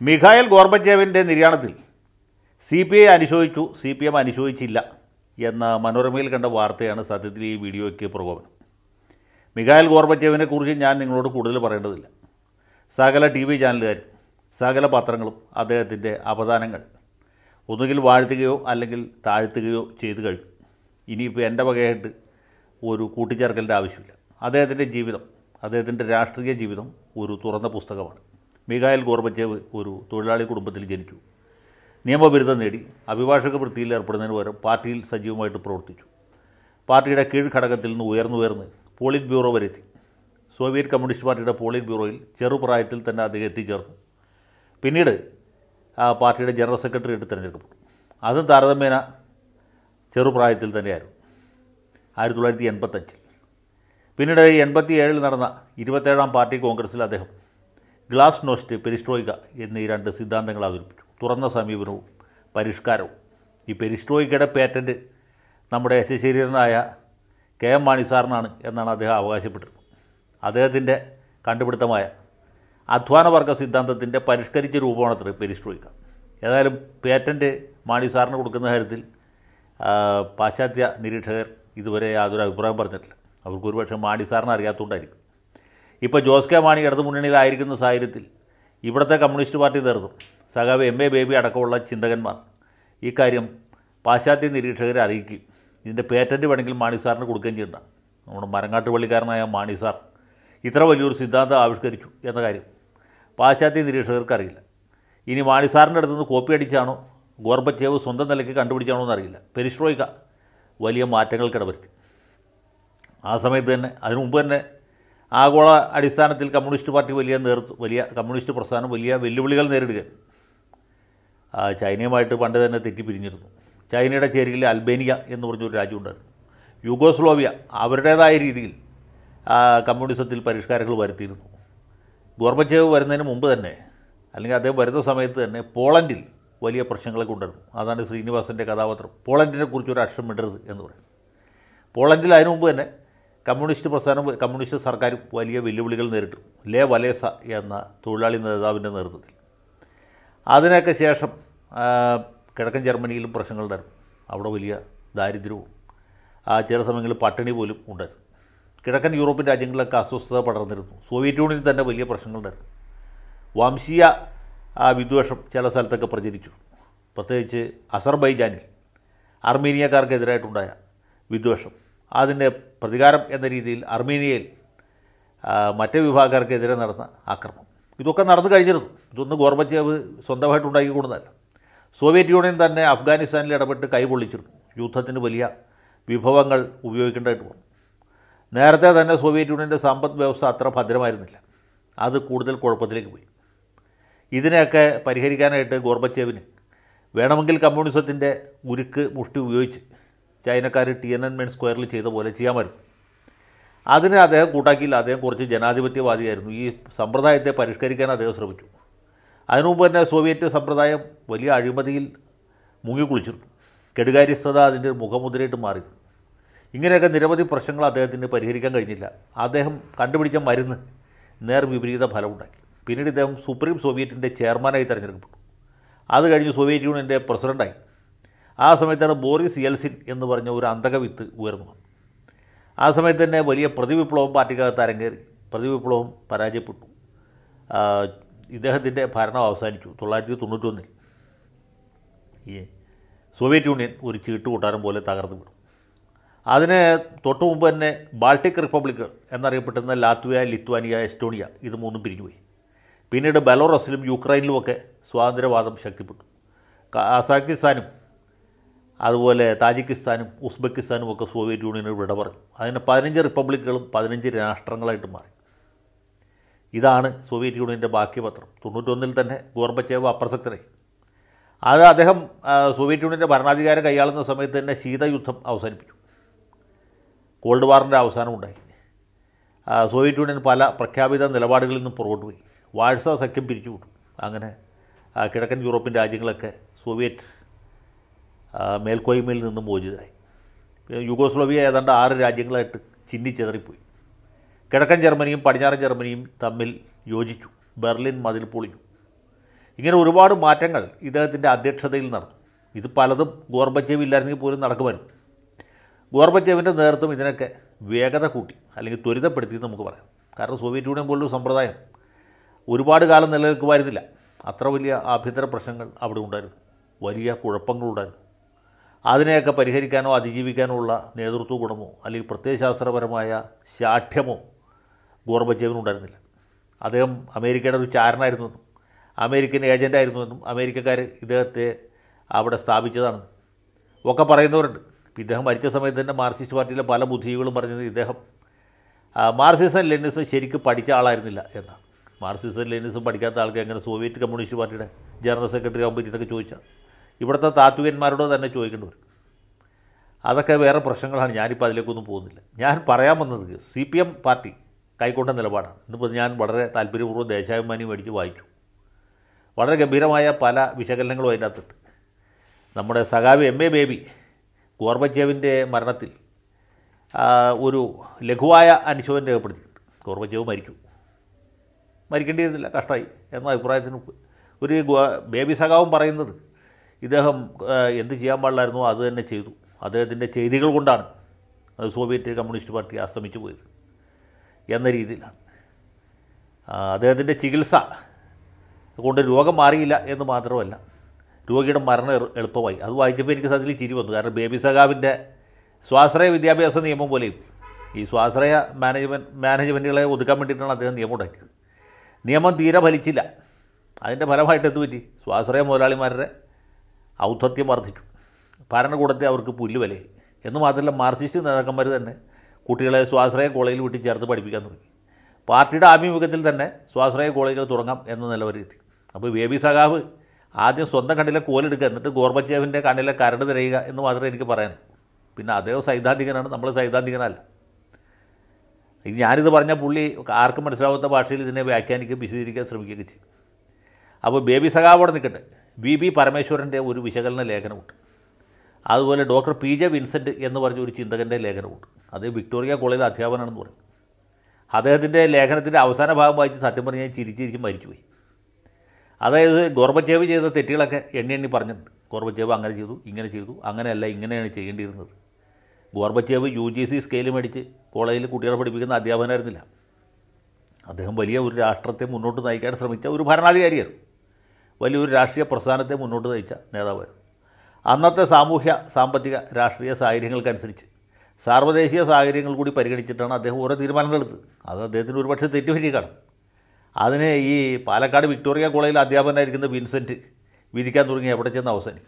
മിഖായൽ ഗോർബച്ചേവിൻ്റെ നിര്യാണത്തിൽ C P I അനുശോചിച്ചു സി പി എം അനുശോചിച്ചില്ല എന്ന മനോരമയിൽ കണ്ട വാർത്തയാണ് സത്യത്തിൽ ഈ വീഡിയോയ്ക്ക് പ്രകോപനം മിഖായൽ ഗോർബച്ചേവിനെ കുറിച്ച് ഞാൻ നിങ്ങളോട് കൂടുതൽ പറയേണ്ടതില്ല സകല ടി വി ചാനലുകാരും സകല പത്രങ്ങളും അദ്ദേഹത്തിൻ്റെ അപദാനങ്ങൾ ഒന്നുകിൽ വാഴ്ത്തുകയോ അല്ലെങ്കിൽ താഴ്ത്തുകയോ ചെയ്തു കഴിഞ്ഞു ഇനിയിപ്പോൾ എൻ്റെ വകയായിട്ട് ഒരു കൂട്ടിച്ചേർക്കലിൻ്റെ ആവശ്യമില്ല അദ്ദേഹത്തിൻ്റെ ജീവിതം അദ്ദേഹത്തിൻ്റെ രാഷ്ട്രീയ ജീവിതം ഒരു തുറന്ന പുസ്തകമാണ് മിഖായൽ ഗോർബച്ചേവ് ഒരു തൊഴിലാളി കുടുംബത്തിൽ ജനിച്ചു നിയമബിരുദം നേടി അഭിഭാഷക വൃത്തിയിൽ ഏർപ്പെടുന്നതിന് പകരം പാർട്ടിയിൽ സജീവമായിട്ട് പ്രവർത്തിച്ചു പാർട്ടിയുടെ കീഴ്ഘടകത്തിൽ നിന്ന് ഉയർന്നുയർന്ന് പോളിറ്റ് ബ്യൂറോ വരെ എത്തി സോവിയറ്റ് കമ്മ്യൂണിസ്റ്റ് പാർട്ടിയുടെ പോളിറ്റ് ബ്യൂറോയിൽ ചെറുപ്രായത്തിൽ തന്നെ അദ്ദേഹം എത്തിച്ചേർന്നു പിന്നീട് ആ പാർട്ടിയുടെ ജനറൽ സെക്രട്ടറി ആയിട്ട് തിരഞ്ഞെടുക്കപ്പെട്ടു അതും താരതമ്യേന ചെറുപ്രായത്തിൽ തന്നെയായിരുന്നു ആയിരത്തി തൊള്ളായിരത്തി എൺപത്തഞ്ചിൽ പിന്നീട് എൺപത്തി ഏഴിൽ നടന്ന ഇരുപത്തേഴാം പാർട്ടി കോൺഗ്രസ്സിൽ അദ്ദേഹം ഗ്ലാസ് നോസ്റ്റ് പെരിസ്ട്രോയിക എന്നീ രണ്ട് സിദ്ധാന്തങ്ങൾ അവതരിപ്പിച്ചു തുറന്ന സമീപനവും പരിഷ്കാരവും ഈ പെരിസ്ട്രോയിക്കയുടെ പേറ്റൻറ്റ് നമ്മുടെ യശശരീരനായ കെ എം മാണി സാറിനാണ് എന്നാണ് അദ്ദേഹം അവകാശപ്പെട്ടിരുന്നത് അദ്ദേഹത്തിൻ്റെ കണ്ടുപിടുത്തമായ അധ്വാനവർഗ സിദ്ധാന്തത്തിൻ്റെ പരിഷ്കരിച്ച രൂപമാണത്ര പെരിസ്ട്രോയിക്ക ഏതായാലും പേറ്റൻറ്റ് മാണി സാറിന് കൊടുക്കുന്ന കാര്യത്തിൽ ആ, പാശ്ചാത്യ നിരീക്ഷകർ ഇതുവരെ യാതൊരു അഭിപ്രായം പറഞ്ഞിട്ടില്ല അവർക്ക് ഒരുപക്ഷെ മാണി സാറിന് അറിയാത്തതുകൊണ്ടായിരിക്കും ഇപ്പോൾ ജോസ് കെ മാണി ഇടതു മുന്നണിയിലായിരിക്കുന്ന സാഹചര്യത്തിൽ ഇവിടുത്തെ കമ്മ്യൂണിസ്റ്റ് പാർട്ടി നേതൃത്വം സഖാവ് എം എ ബേബി അടക്കമുള്ള ചിന്തകന്മാർ ഈ കാര്യം പാശ്ചാത്യ നിരീക്ഷകരെ അറിയിക്കുകയും ഇതിൻ്റെ പേറ്റൻറ്റ് വേണമെങ്കിൽ മാണി സാറിന് കൊടുക്കുകയും ചെയ്യണ്ട നമ്മുടെ മരങ്ങാട്ട് പള്ളിക്കാരനായ മാണി സാർ ഇത്ര വലിയൊരു സിദ്ധാന്തം ആവിഷ്കരിച്ചു എന്ന കാര്യം പാശ്ചാത്യ നിരീക്ഷകർക്ക് അറിയില്ല ഇനി മാണി സാറിൻ്റെ അടുത്ത് നിന്ന് കോപ്പി അടിച്ചാണോ ഗോർബച്ചേവ് സ്വന്തം നിലയ്ക്ക് കണ്ടുപിടിച്ചാണോ എന്നറിയില്ല പെരിസ്ട്രോയിക്ക വലിയ മാറ്റങ്ങൾക്ക് ഇടവരുത്തി ആ സമയത്ത് തന്നെ അതിനു മുമ്പ് തന്നെ ആഗോള അടിസ്ഥാനത്തിൽ കമ്മ്യൂണിസ്റ്റ് പാർട്ടി വലിയ നേതൃത്വം വലിയ കമ്മ്യൂണിസ്റ്റ് പ്രസ്ഥാനം വലിയ വെല്ലുവിളികൾ നേരിടുക ആ, ചൈനയുമായിട്ട് പണ്ട് തന്നെ തെറ്റിപ്പിരിഞ്ഞിരുന്നു ചൈനയുടെ ചേരിയിൽ അൽബേനിയ എന്ന് പറഞ്ഞൊരു രാജ്യമുണ്ടായിരുന്നു യുഗോസ്ലോവിയ അവരുടേതായ രീതിയിൽ ആ, കമ്മ്യൂണിസത്തിൽ പരിഷ്കാരങ്ങൾ വരുത്തിയിരുന്നു ഗോർബച്ചേവ് വരുന്നതിന് മുമ്പ് തന്നെ അല്ലെങ്കിൽ അദ്ദേഹം വരുന്ന സമയത്ത് തന്നെ പോളണ്ടിൽ വലിയ പ്രശ്നങ്ങളൊക്കെ ഉണ്ടായിരുന്നു അതാണ് ശ്രീനിവാസൻ്റെ കഥാപാത്രം പോളണ്ടിനെ കുറിച്ചൊരു അക്ഷരം ഇടരുത് എന്ന് പറയും പോളണ്ടിൽ അതിനു മുമ്പ് തന്നെ കമ്മ്യൂണിസ്റ്റ് പ്രസ്ഥാനം കമ്മ്യൂണിസ്റ്റ് സർക്കാരും വലിയ വെല്ലുവിളികൾ നേരിട്ടു ലേ വലേസ എന്ന തൊഴിലാളി നേതാവിൻ്റെ നേതൃത്വത്തിൽ അതിനൊക്കെ ശേഷം ആ, കിഴക്കൻ ജർമ്മനിയിലും പ്രശ്നങ്ങളുണ്ടായിരുന്നു അവിടെ വലിയ ദാരിദ്ര്യവും ആ ചില സമയങ്ങളിൽ പട്ടിണി പോലും ഉണ്ടായിരുന്നു കിഴക്കൻ യൂറോപ്യൻ രാജ്യങ്ങളിലൊക്കെ അസ്വസ്ഥത പടർന്നിരുന്നു സോവിയറ്റ് യൂണിയനിൽ തന്നെ വലിയ പ്രശ്നങ്ങളുണ്ടായിരുന്നു വംശീയ ആ, വിദ്വേഷം ചില സ്ഥലത്തൊക്കെ പ്രചരിച്ചു പ്രത്യേകിച്ച് അസർബൈജാനിൽ അർമീനിയക്കാർക്കെതിരായിട്ടുണ്ടായ വിദ്വേഷം അതിൻ്റെ പ്രതികാരം എന്ന രീതിയിൽ അർമീനിയയിൽ ആ, മറ്റേ വിഭാഗക്കാർക്കെതിരെ നടന്ന ആക്രമണം ഇതൊക്കെ നടന്നു കഴിഞ്ഞിരുന്നു ഇതൊന്നും ഗോർബച്ചേവ് സ്വന്തമായിട്ട് ഉണ്ടാക്കി കൊടുത്തതല്ല സോവിയറ്റ് യൂണിയൻ തന്നെ അഫ്ഗാനിസ്ഥാനിൽ ഇടപെട്ട് കൈപൊള്ളിച്ചിരുന്നു യുദ്ധത്തിന് വലിയ വിഭവങ്ങൾ ഉപയോഗിക്കേണ്ടതായിട്ട് വന്നു നേരത്തെ തന്നെ സോവിയറ്റ് യൂണിയൻ്റെ സമ്പദ് വ്യവസ്ഥ അത്ര ഭദ്രമായിരുന്നില്ല അത് കൂടുതൽ കുഴപ്പത്തിലേക്ക് പോയി ഇതിനെയൊക്കെ പരിഹരിക്കാനായിട്ട് ഗോർബച്ചേവിന് വേണമെങ്കിൽ കമ്മ്യൂണിസത്തിൻ്റെ ഉരുക്ക് മുഷ്ടി ഉപയോഗിച്ച് ചൈനക്കാർ ടി എൻ എൻ മെൻ സ്ക്വയറിൽ ചെയ്ത പോലെ ചെയ്യാമായിരുന്നു അതിന് അദ്ദേഹം കൂട്ടാക്കിയില്ല അദ്ദേഹം കുറച്ച് ജനാധിപത്യവാദിയായിരുന്നു ഈ സമ്പ്രദായത്തെ പരിഷ്കരിക്കാൻ അദ്ദേഹം ശ്രമിച്ചു അതിനു മുമ്പ് തന്നെ സോവിയറ്റ് സമ്പ്രദായം വലിയ അഴിമതിയിൽ മുങ്ങിക്കുളിച്ചിരുന്നു കെടുകാര്യസ്ഥത അതിൻ്റെ ഒരു മുഖമുദ്രയായിട്ട് മാറി ഇങ്ങനെയൊക്കെ നിരവധി പ്രശ്നങ്ങൾ അദ്ദേഹത്തിന് പരിഹരിക്കാൻ കഴിഞ്ഞില്ല അദ്ദേഹം കണ്ടുപിടിച്ച മരുന്ന് നേർ വിപരീത ഫലമുണ്ടാക്കി പിന്നീട് ഇദ്ദേഹം സുപ്രീം സോവിയറ്റിൻ്റെ ചെയർമാനായി തിരഞ്ഞെടുക്കപ്പെട്ടു അത് കഴിഞ്ഞ് സോവിയറ്റ് യൂണിയൻ്റെ പ്രസിഡൻ്റായി ആ സമയത്താണ് ബോറിസ് യെൽസിൻ എന്ന് പറഞ്ഞ ഒരു അന്തകവിത്ത് ഉയർന്നു വന്നത് ആ സമയത്ത് തന്നെ വലിയ പ്രതിവിപ്ലവം പാർട്ടിക്കകത്ത് അരങ്ങേറി പ്രതിവിപ്ലവം പരാജയപ്പെട്ടു ആ, ഇദ്ദേഹത്തിൻ്റെ ഭരണം അവസാനിച്ചു തൊള്ളായിരത്തി തൊണ്ണൂറ്റൊന്നിൽ ഈ സോവിയറ്റ് യൂണിയൻ ഒരു ചീട്ടുകൂട്ടാരം പോലെ തകർന്നു വിടും അതിന് തൊട്ടു മുമ്പ് തന്നെ ബാൾട്ടിക് റിപ്പബ്ലിക്കുകൾ എന്നറിയപ്പെടുന്ന ലാത്വിയ ലിത്വാനിയ എസ്റ്റോണിയ ഇത് മൂന്നും പിരിഞ്ഞുപോയി പിന്നീട് ബെലോറസിലും യുക്രൈനിലുമൊക്കെ സ്വാതന്ത്ര്യവാദം ശക്തിപ്പെട്ടു കസാക്കിസ്ഥാനും അതുപോലെ താജിക്കിസ്ഥാനും ഉസ്ബെക്കിസ്ഥാനും ഒക്കെ സോവിയറ്റ് യൂണിയനോട് വിട പറഞ്ഞു അതിന് പതിനഞ്ച് റിപ്പബ്ലിക്കുകളും പതിനഞ്ച് രാഷ്ട്രങ്ങളായിട്ട് മാറി ഇതാണ് സോവിയറ്റ് യൂണിയൻ്റെ ബാക്കി പത്രം തൊണ്ണൂറ്റൊന്നിൽ തന്നെ ഗോർബച്ചേവ് അപ്രസക്തരായി അത് അദ്ദേഹം ആ, സോവിയറ്റ് യൂണിയൻ്റെ ഭരണാധികാരം കൈയാളുന്ന സമയത്ത് തന്നെ ശീതയുദ്ധം അവസാനിപ്പിച്ചു കോൾഡ് വാറിൻ്റെ അവസാനം ഉണ്ടായി ആ, സോവിയറ്റ് യൂണിയൻ പല പ്രഖ്യാപിത നിലപാടുകളിൽ നിന്നും പുറകോട്ട് പോയി വാഴ്സ സഖ്യം പിരിച്ചുവിട്ടു അങ്ങനെ ആ, കിഴക്കൻ യൂറോപ്യൻ രാജ്യങ്ങളൊക്കെ സോവിയറ്റ് ആ, മേൽക്കോയ്മയിൽ നിന്നും മോചിതരായി യുഗോസ്ലോവിയ ഏതാണ്ട് ആറ് രാജ്യങ്ങളായിട്ട് ചിന്നിച്ചെതറിപ്പോയി കിഴക്കൻ ജർമ്മനിയും പടിഞ്ഞാറൻ ജർമ്മനിയും തമ്മിൽ യോജിച്ചു ബെർലിൻ മതിൽ പൊളിഞ്ഞു ഇങ്ങനെ ഒരുപാട് മാറ്റങ്ങൾ ഇദ്ദേഹത്തിൻ്റെ അധ്യക്ഷതയിൽ നടന്നു ഇത് പലതും ഗോർബച്ചേവ് ഇല്ലായിരുന്നെങ്കിൽ പോലും നടക്കുമായിരുന്നു ഗോർബച്ചേവിൻ്റെ നേതൃത്വം ഇതിനൊക്കെ വേഗത കൂട്ടി അല്ലെങ്കിൽ ത്വരിതപ്പെടുത്തി എന്ന് നമുക്ക് പറയാം കാരണം സോവിയറ്റ് യൂണിയൻ പോലൊരു സമ്പ്രദായം ഒരുപാട് കാലം നിലനിൽക്കുമായിരുന്നില്ല അത്ര വലിയ ആഭ്യന്തര പ്രശ്നങ്ങൾ അവിടെ ഉണ്ടായിരുന്നു വലിയ കുഴപ്പങ്ങളുണ്ടായിരുന്നു അതിനെയൊക്കെ പരിഹരിക്കാനോ അതിജീവിക്കാനോ ഉള്ള നേതൃത്വ ഗുണമോ അല്ലെങ്കിൽ പ്രത്യയശാസ്ത്രപരമായ ശാഠ്യമോ ഗോർബച്ചേവിനുണ്ടായിരുന്നില്ല അദ്ദേഹം അമേരിക്കയുടെ ഒരു ചാരനായിരുന്നുവെന്നും അമേരിക്കൻ ഏജൻ്റായിരുന്നുവെന്നും അമേരിക്കക്കാർ ഇദ്ദേഹത്തെ അവിടെ സ്ഥാപിച്ചതാണ് ഒക്കെ പറയുന്നവരുണ്ട് ഇപ്പം ഇദ്ദേഹം മരിച്ച സമയത്ത് തന്നെ മാർക്സിസ്റ്റ് പാർട്ടിയിലെ പല ബുദ്ധികളും പറഞ്ഞത് ഇദ്ദേഹം ആ, മാർക്സിസം ലെനിസം ശരിക്കും പഠിച്ച ആളായിരുന്നില്ല എന്നാണ് മാർക്സിസം ലെനിസം പഠിക്കാത്ത ആൾക്ക് എങ്ങനെ സോവിയറ്റ് കമ്മ്യൂണിസ്റ്റ് പാർട്ടിയുടെ ജനറൽ സെക്രട്ടറി ആകുമ്പോൾ ഇതൊക്കെ ചോദിച്ചാൽ ഇവിടുത്തെ താത്വികന്മാരോട് തന്നെ ചോദിക്കേണ്ടി വരും അതൊക്കെ വേറെ പ്രശ്നങ്ങളാണ് ഞാനിപ്പോൾ അതിലേക്കൊന്നും പോകുന്നില്ല ഞാൻ പറയാൻ വന്നത് സി പി എം പാർട്ടി കൈക്കൊണ്ട നിലപാടാണ് ഇന്നിപ്പോൾ ഞാൻ വളരെ താല്പര്യപൂർവ്വം ദേശാഭിമാനി മേടിച്ച് വായിച്ചു വളരെ ഗംഭീരമായ പല വിശകലനങ്ങളും അതിൻ്റെ അകത്തുണ്ട് നമ്മുടെ സഖാവ് എം എ ബേബി ഗോർബച്ചേവിൻ്റെ മരണത്തിൽ ആ, ഒരു ലഘുവായ അനുശോചനം രേഖപ്പെടുത്തിയിട്ടുണ്ട് ഗോർബച്ചേവ് മരിച്ചു മരിക്കേണ്ടിയിരുന്നില്ല കഷ്ടമായി എന്ന അഭിപ്രായത്തിന് ഒരു ഗോ- ബേബി സഖാവും പറയുന്നത് ഇദ്ദേഹം ആ, എന്ത് ചെയ്യാൻ പാടില്ലായിരുന്നോ അത് തന്നെ ചെയ്തു അദ്ദേഹത്തിൻ്റെ ചെയ്തികൾ കൊണ്ടാണ് അത് സോവിയറ്റ് കമ്മ്യൂണിസ്റ്റ് പാർട്ടി അസ്തമിച്ചു പോയത് എന്ന രീതിയിലാണ് ആ, അദ്ദേഹത്തിൻ്റെ ചികിത്സ കൊണ്ട് രോഗം മാറിയില്ല എന്ന് മാത്രമല്ല രോഗിയുടെ മരണം എറു- എളുപ്പമായി അത് വായിച്ചപ്പോൾ എനിക്ക് സത്യത്തിൽ ചിരി വന്നു കാരണം ബേബി സഖാവിൻ്റെ സ്വാശ്രയ വിദ്യാഭ്യാസ നിയമം പോലെയും ഈ സ്വാശ്രയ മാനേജ്മെൻറ്റ് മാനേജ്മെൻറ്റുകളെ ഒതുക്കാൻ വേണ്ടിയിട്ടാണ് അദ്ദേഹം നിയമം ഉണ്ടാക്കിയത് നിയമം തീരെ ഫലിച്ചില്ല അതിൻ്റെ ഫലമായിട്ട് എന്ത് പറ്റി സ്വാശ്രയ മുതലാളിമാരുടെ ഔദ്ധത്യം വർദ്ധിച്ചു ഭരണകൂടത്തെ അവർക്ക് പുല്ല് വിലയായി എന്ന് മാത്രമല്ല മാർക്സിസ്റ്റ് നേതാക്കന്മാർ തന്നെ കുട്ടികളെ സ്വാശ്രയ കോളേജിൽ വിട്ട് ചേർത്ത് പഠിപ്പിക്കാൻ തുടങ്ങി പാർട്ടിയുടെ ആഭിമുഖ്യത്തിൽ തന്നെ സ്വാശ്രയ കോളേജുകൾ തുടങ്ങാം എന്ന നിലവരെത്തി അപ്പോൾ ബേബി സഖാവ് ആദ്യം സ്വന്തം കണ്ണിലെ കോലെടുക്കുക എന്നിട്ട് ഗോർബച്ചേവിൻ്റെ കണ്ണിലെ കരട് തിരയുക എന്ന് മാത്രമേ എനിക്ക് പറയാൻ പിന്നെ അദ്ദേഹം സൈദ്ധാന്തികനാണ് നമ്മൾ സൈദ്ധാന്തികനല്ല ഇത് ഞാനിത് പറഞ്ഞ പുള്ളി ആർക്കും മനസ്സിലാവാത്ത ഭാഷയിൽ ഇതിനെ വ്യാഖ്യാനിക്കുകയും വിശദീകരിക്കാൻ ശ്രമിക്കുകയൊക്കെ ചെയ്യും അപ്പോൾ ബേബി സഖാവോടെ നിൽക്കട്ടെ ബി ബി പരമേശ്വരൻ്റെ ഒരു വിശകലന ലേഖനമുണ്ട് അതുപോലെ ഡോക്ടർ പി ജെ വിൻസെൻ്റ് എന്ന് പറഞ്ഞ ഒരു ചിന്തകൻ്റെ ലേഖനമുണ്ട് അത് വിക്ടോറിയ കോളേജിലെ അധ്യാപകനാണെന്ന് പറയും അദ്ദേഹത്തിൻ്റെ ലേഖനത്തിൻ്റെ അവസാന ഭാഗം വായിച്ച് സത്യം പറഞ്ഞാൽ ചിരിച്ചിരിച്ച് മരിച്ചുപോയി അതായത് ഗോർബച്ചേവ് ചെയ്ത തെറ്റുകളൊക്കെ എണ്ണി എണ്ണി പറഞ്ഞിട്ടുണ്ട് ഗോർബച്ചേവ് അങ്ങനെ ചെയ്തു ഇങ്ങനെ ചെയ്തു അങ്ങനെയല്ല ഇങ്ങനെയാണ് ചെയ്യേണ്ടിയിരുന്നത് Gorbachev U G C scale മേടിച്ച് കോളേജിൽ കുട്ടികളെ പഠിപ്പിക്കുന്ന അധ്യാപകനായിരുന്നില്ല അദ്ദേഹം വലിയ ഒരു രാഷ്ട്രത്തെ മുന്നോട്ട് നയിക്കാൻ ശ്രമിച്ച ഒരു ഭരണാധികാരിയായിരുന്നു വലിയൊരു രാഷ്ട്രീയ പ്രസ്ഥാനത്തെ മുന്നോട്ട് നയിച്ച നേതാവായിരുന്നു അന്നത്തെ സാമൂഹ്യ സാമ്പത്തിക രാഷ്ട്രീയ സാഹചര്യങ്ങൾക്കനുസരിച്ച് സാർവദേശീയ സാഹചര്യങ്ങൾ കൂടി പരിഗണിച്ചിട്ടാണ് അദ്ദേഹം ഓരോ തീരുമാനങ്ങളെടുത്തത് അത് അദ്ദേഹത്തിന് ഒരുപക്ഷെ തെറ്റുപറ്റി കാണും അതിന് ഈ പാലക്കാട് വിക്ടോറിയ കോളേജിൽ അധ്യാപകനായിരിക്കുന്ന വിൻസെൻറ്റ് വിധിക്കാൻ തുടങ്ങി എവിടെ ചെന്ന് അവസാനിക്കും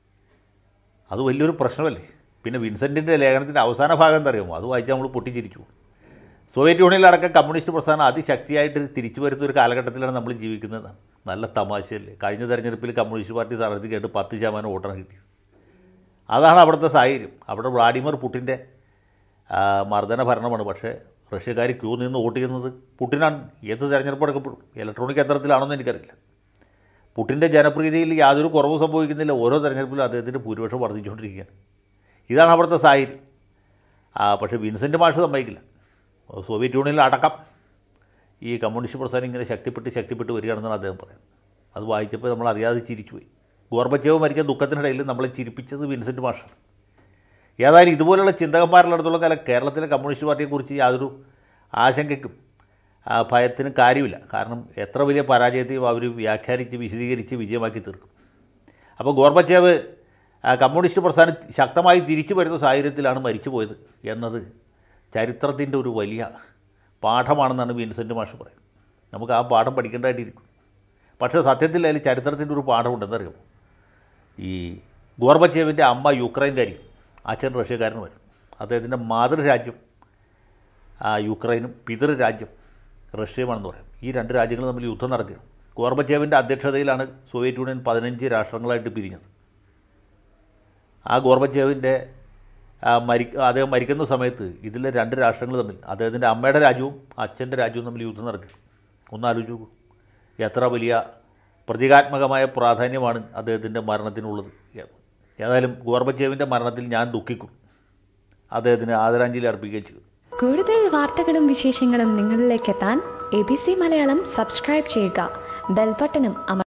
അത് വലിയൊരു പ്രശ്നമല്ലേ പിന്നെ വിൻസെൻറ്റിൻ്റെ ലേഖനത്തിൻ്റെ അവസാന ഭാഗം എന്താ അറിയുമോ അത് വായിച്ചാൽ നമ്മൾ പൊട്ടിച്ചിരിച്ചു സോവിയറ്റ് യൂണിയനിലടക്കം കമ്മ്യൂണിസ്റ്റ് പ്രസ്ഥാനം അതിശക്തിയായിട്ട് തിരിച്ചു വരുന്ന ഒരു കാലഘട്ടത്തിലാണ് നമ്മൾ ജീവിക്കുന്നത് നല്ല തമാശയല്ലേ കഴിഞ്ഞ തെരഞ്ഞെടുപ്പിൽ കമ്മ്യൂണിസ്റ്റ് പാർട്ടി സ്ഥാനാർത്ഥിക്കായിട്ട് പത്ത് ശതമാനം വോട്ടാണ് കിട്ടിയത് അതാണ് അവിടുത്തെ സാഹചര്യം അവിടെ വ്ളാഡിമിർ പുട്ടിൻ്റെ ആ, മർദ്ദന ഭരണമാണ് പക്ഷേ റഷ്യക്കാർ ക്യൂ നിന്ന് വോട്ട് ചെയ്യുന്നത് പുട്ടിനാണ് ഏത് തെരഞ്ഞെടുപ്പ് എടുക്കപ്പെടും ഇലക്ട്രോണിക് യന്ത്രത്തിലാണെന്ന് എനിക്കറിയില്ല പുട്ടിൻ്റെ ജനപ്രീതിയിൽ യാതൊരു കുറവും സംഭവിക്കുന്നില്ല ഓരോ തെരഞ്ഞെടുപ്പിലും അദ്ദേഹത്തിൻ്റെ ഭൂരിപക്ഷം വർദ്ധിച്ചുകൊണ്ടിരിക്കുകയാണ് ഇതാണ് അവിടുത്തെ സാഹചര്യം ആ, പക്ഷേ വിൻസെൻ്റ് മാഷ് സമ്മതിക്കില്ല സോവിയറ്റ് യൂണിയനിൽ അടക്കം ഈ കമ്മ്യൂണിസ്റ്റ് പ്രസ്ഥാനം ഇങ്ങനെ ശക്തിപ്പെട്ട് ശക്തിപ്പെട്ട് വരികയാണെന്നാണ് അദ്ദേഹം പറയുന്നത് അത് വായിച്ചപ്പോൾ നമ്മൾ അറിയാതെ ചിരിച്ചുപോയി ഗോർബച്ചേവ് മരിച്ച ദുഃഖത്തിനിടയിൽ നമ്മളെ ചിരിപ്പിച്ചത് വിൻസെൻ്റ് മാഷാണ് ഏതായാലും ഇതുപോലുള്ള ചിന്തകന്മാരുള്ളിടത്തോളം കാലം കേരളത്തിലെ കമ്മ്യൂണിസ്റ്റ് പാർട്ടിയെക്കുറിച്ച് യാതൊരു ആശങ്കയ്ക്കും ആ, ഭയത്തിനും കാര്യമില്ല കാരണം എത്ര വലിയ പരാജയത്തെയും അവർ വ്യാഖ്യാനിച്ച് വിശദീകരിച്ച് വിജയമാക്കി തീർക്കും അപ്പോൾ ഗോർബച്ചേവ് ആ, കമ്മ്യൂണിസ്റ്റ് പ്രസ്ഥാനം ശക്തമായി തിരിച്ചു വരുന്ന സാഹചര്യത്തിലാണ് മരിച്ചു പോയത് എന്നത് ചരിത്രത്തിൻ്റെ ഒരു വലിയ പാഠമാണെന്നാണ് വിൻസെൻ്റ് മാഷ് പറയുന്നത് നമുക്ക് ആ പാഠം പഠിക്കേണ്ടതായിട്ടിരിക്കും പക്ഷേ സത്യത്തിൽ അതിൽ ചരിത്രത്തിൻ്റെ ഒരു പാഠമുണ്ട് എന്നറിയാമോ ഈ ഗോർബച്ചേവിൻ്റെ അമ്മ യുക്രൈൻകാരി അച്ഛൻ റഷ്യക്കാരനുമായിരുന്നു അദ്ദേഹത്തിൻ്റെ മാതൃരാജ്യം ആ യുക്രൈനും പിതൃരാജ്യം റഷ്യയുമാണെന്ന് പറയാം ഈ രണ്ട് രാജ്യങ്ങൾ തമ്മിൽ യുദ്ധം നടക്കുകയാണ് ഗോർബച്ചേവിൻ്റെ അധ്യക്ഷതയിലാണ് സോവിയറ്റ് യൂണിയൻ പതിനഞ്ച് രാഷ്ട്രങ്ങളായിട്ട് പിരിഞ്ഞത് ആ ഗോർബച്ചേവിൻ്റെ ആ, മരി അദ്ദേഹം മരിക്കുന്ന സമയത്ത് ഇതിലെ രണ്ട് രാഷ്ട്രങ്ങൾ തമ്മിൽ അദ്ദേഹത്തിൻ്റെ അമ്മയുടെ രാജ്യവും അച്ഛൻ്റെ രാജ്യവും തമ്മിൽ യുദ്ധം നടക്കുക ഒന്നാലോചിച്ച് നോക്കൂ എത്ര വലിയ പ്രതീകാത്മകമായ പ്രാധാന്യമാണ് അദ്ദേഹത്തിൻ്റെ മരണത്തിനുള്ളത് ഏതായാലും ഗോർബച്ചേവിൻ്റെ മരണത്തിൽ ഞാൻ ദുഃഖിക്കും അദ്ദേഹത്തിന് ആദരാഞ്ജലി അർപ്പിക്കുകയും ചെയ്തു കൂടുതൽ വാർത്തകളും വിശേഷങ്ങളും നിങ്ങളിലേക്ക് എത്താൻ A B C Malayalam subscribe ചെയ്യുക ബെൽബട്ടനും അമർ